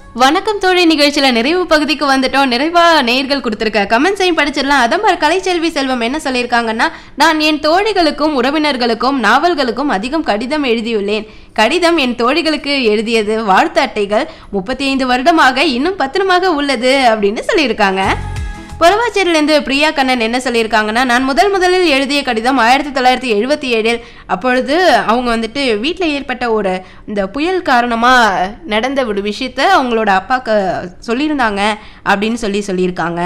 வணக்கம் தோழி நிகழ்ச்சியில நிறைவு பகுதிக்கு வந்துட்டோம் நிறைவா நேர்கள் கொடுத்துருக்க கமெண்ட்ஸையும் படிச்சிடலாம் அதம்பர் கலைச்செல்வி செல்வம் என்ன சொல்லியிருக்காங்கன்னா நான் என் தோழிகளுக்கும் உறவினர்களுக்கும் நாவல்களுக்கும் அதிகம் கடிதம் எழுதியுள்ளேன் கடிதம் என் தோழிகளுக்கு எழுதியது வாழ்த்து அட்டைகள் முப்பத்தி ஐந்து வருடமாக இன்னும் பத்திரமாக உள்ளது அப்படின்னு சொல்லியிருக்காங்க பொறவாச்சேரியிலேருந்து பிரியா கண்ணன் என்ன சொல்லியிருக்காங்கன்னா நான் முதல் முதலில் எழுதிய கடிதம் ஆயிரத்தி தொள்ளாயிரத்தி எழுபத்தி ஏழில் அப்பொழுது அவங்க வந்துட்டு வீட்டில் ஏற்பட்ட ஒரு இந்த புயல் காரணமாக நடந்த ஒரு விஷயத்த அவங்களோட அப்பாவுக்கு சொல்லியிருந்தாங்க அப்படின்னு சொல்லி சொல்லியிருக்காங்க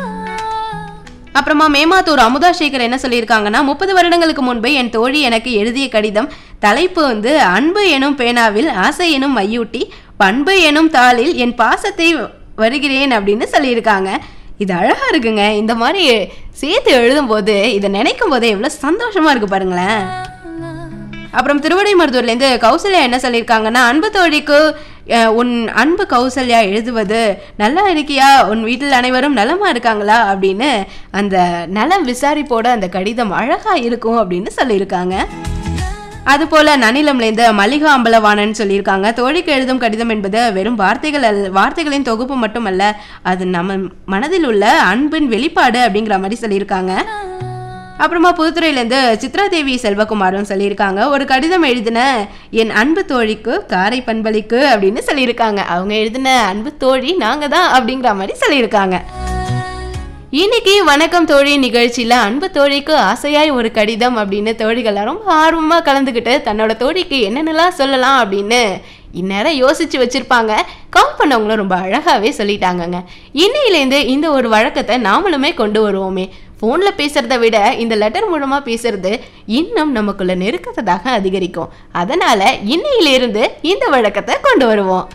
அப்புறமா மேமாத்தூர் அமுதா சேகர் என்ன சொல்லியிருக்காங்கன்னா முப்பது வருடங்களுக்கு முன்பு என் தோழி எனக்கு எழுதிய கடிதம் தலைப்பு வந்து அன்பு எனும் பேனாவில் ஆசை எனும் மையூட்டி பண்பு எனும் தாளில் என் பாசத்தை வருகிறேன் அப்படின்னு சொல்லியிருக்காங்க இது அழகா இருக்குங்க இந்த மாதிரி சேர்த்து எழுதும்போது இதை நினைக்கும் போதே எவ்வளோ சந்தோஷமா இருக்கு பாருங்களேன் அப்புறம் திருவடைமருதூர்லேருந்து கௌசல்யா என்ன சொல்லியிருக்காங்கன்னா அன்பு தோழிக்கு அஹ், உன் அன்பு கௌசல்யா எழுதுவது நல்லா இருக்கியா உன் வீட்டில் அனைவரும் நலமா இருக்காங்களா அப்படின்னு அந்த நலம் விசாரிப்போட அந்த கடிதம் அழகா இருக்கும் அப்படின்னு சொல்லியிருக்காங்க அதுபோல நனிலம்லேருந்து மல்லிகா அம்பலவாணன் சொல்லியிருக்காங்க தோழிக்கு எழுதும் கடிதம் என்பது வெறும் வார்த்தைகள் அல்ல வார்த்தைகளின் தொகுப்பு மட்டுமல்ல அது நம்ம மனதில் உள்ள அன்பின் வெளிப்பாடு அப்படிங்கிற மாதிரி சொல்லியிருக்காங்க அப்புறமா புதுத்துறையிலேருந்து சித்ராதேவி செல்வகுமாரும் சொல்லியிருக்காங்க ஒரு கடிதம் எழுதின என் அன்பு தோழிக்கு காரை பண்பளிக்கு அப்படின்னு சொல்லியிருக்காங்க அவங்க எழுதின அன்பு தோழி நாங்கள் தான் அப்படிங்கிற மாதிரி சொல்லியிருக்காங்க இன்னைக்கு வணக்கம் தோழி நிகழ்ச்சியில அன்பு தோழிக்கு ஆசையாய் ஒரு கடிதம் அப்படின்னு தோழிகள் ரொம்ப ஆர்வமா கலந்துக்கிட்டு தன்னோட தோழிக்கு என்னென்னலாம் சொல்லலாம் அப்படின்னு இந்நேரம் யோசிச்சு வச்சிருப்பாங்க கால் பண்ணவங்களும் ரொம்ப அழகாவே சொல்லிட்டாங்கங்க இன்னையிலேருந்து இந்த ஒரு வழக்கத்தை நாமளுமே கொண்டு வருவோமே ஃபோன்ல பேசுறதை விட இந்த லெட்டர் மூலமா பேசுறது இன்னும் நமக்குள்ள நெருக்கத்ததாக அதிகரிக்கும் அதனால இன்னையிலிருந்து இந்த வழக்கத்தை கொண்டு வருவோம்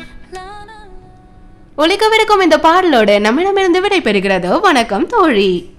ஒழிக்கவிருக்கும் இந்த பாடலோடு நம்மிடமிருந்து விடை பெறுகிறது வணக்கம் தோழி